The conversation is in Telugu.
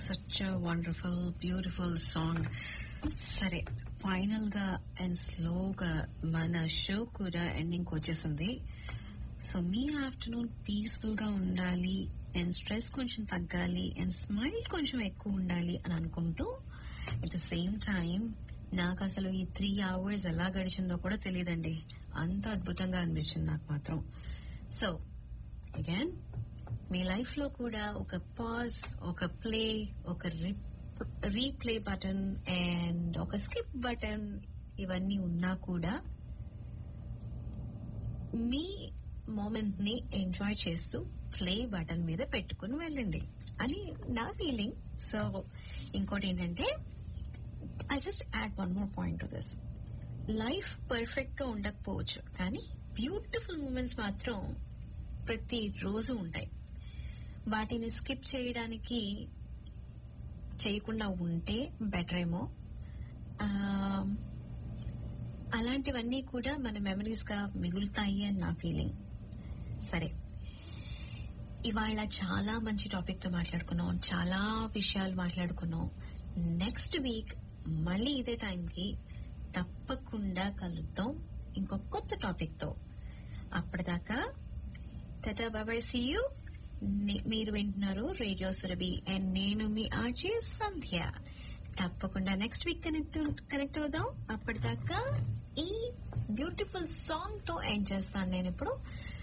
సచ్ వండర్ఫుల్ బ్యూటిఫుల్ సాంగ్ సరే ఫైనల్ గా అండ్ స్లోగా మన షో కూడా ఎండింగ్ వచ్చేసింది సో మీ ఆఫ్టర్నూన్ పీస్ఫుల్ గా ఉండాలి అండ్ స్ట్రెస్ కొంచెం తగ్గాలి అండ్ స్మైల్ కొంచెం ఎక్కువ ఉండాలి అని అనుకుంటూ అట్ ద సేమ్ టైం నాకు అసలు ఈ త్రీ అవర్స్ ఎలా గడిచిందో కూడా తెలియదండి అంత అద్భుతంగా అనిపించింది నాకు మాత్రం సో అగైన్ మీ లైఫ్ లో కూడా ఒక పాజ్ ఒక ప్లే ఒక రీప్లే బటన్ అండ్ ఒక స్కిప్ బటన్ ఇవన్నీ ఉన్నా కూడా మీ మూమెంట్ ని ఎంజాయ్ చేస్తూ ప్లే బటన్ మీద పెట్టుకుని వెళ్ళండి అని నా ఫీలింగ్ సో ఇంకోటి ఏంటంటే I just add one more point to this life perfect గా ఉండకపోవచ్చు కానీ బ్యూటిఫుల్ మూమెంట్స్ మాత్రం ప్రతి రోజు ఉంటాయి వాటిని స్కిప్ చేయడానికి చేయకుండా ఉంటే బెటర్ ఏమో ఆ, అలాంటివన్నీ కూడా మన మెమరీస్ గా మిగులుతాయి అని నా ఫీలింగ్ సరే ఇవాళ చాలా మంచి టాపిక్ తో మాట్లాడుకున్నాం చాలా విషయాలు మాట్లాడుకున్నాం నెక్స్ట్ వీక్ మళ్ళీ ఇదే టైంకి తప్పకుండా కలుద్దాం ఇంకొక కొత్త టాపిక్ తో అప్పటిదాకా టటా బాబాయ్ సీ యూ మీరు వింటున్నారు రేడియో సురభి అండ్ నేను మీ ఆర్జే సంధ్య తప్పకుండా నెక్స్ట్ వీక్ కనెక్ట్ కనెక్ట్ అవుదాం అప్పటిదాకా ఈ బ్యూటిఫుల్ సాంగ్ తో ఎండ్ చేస్తాను నేను ఇప్పుడు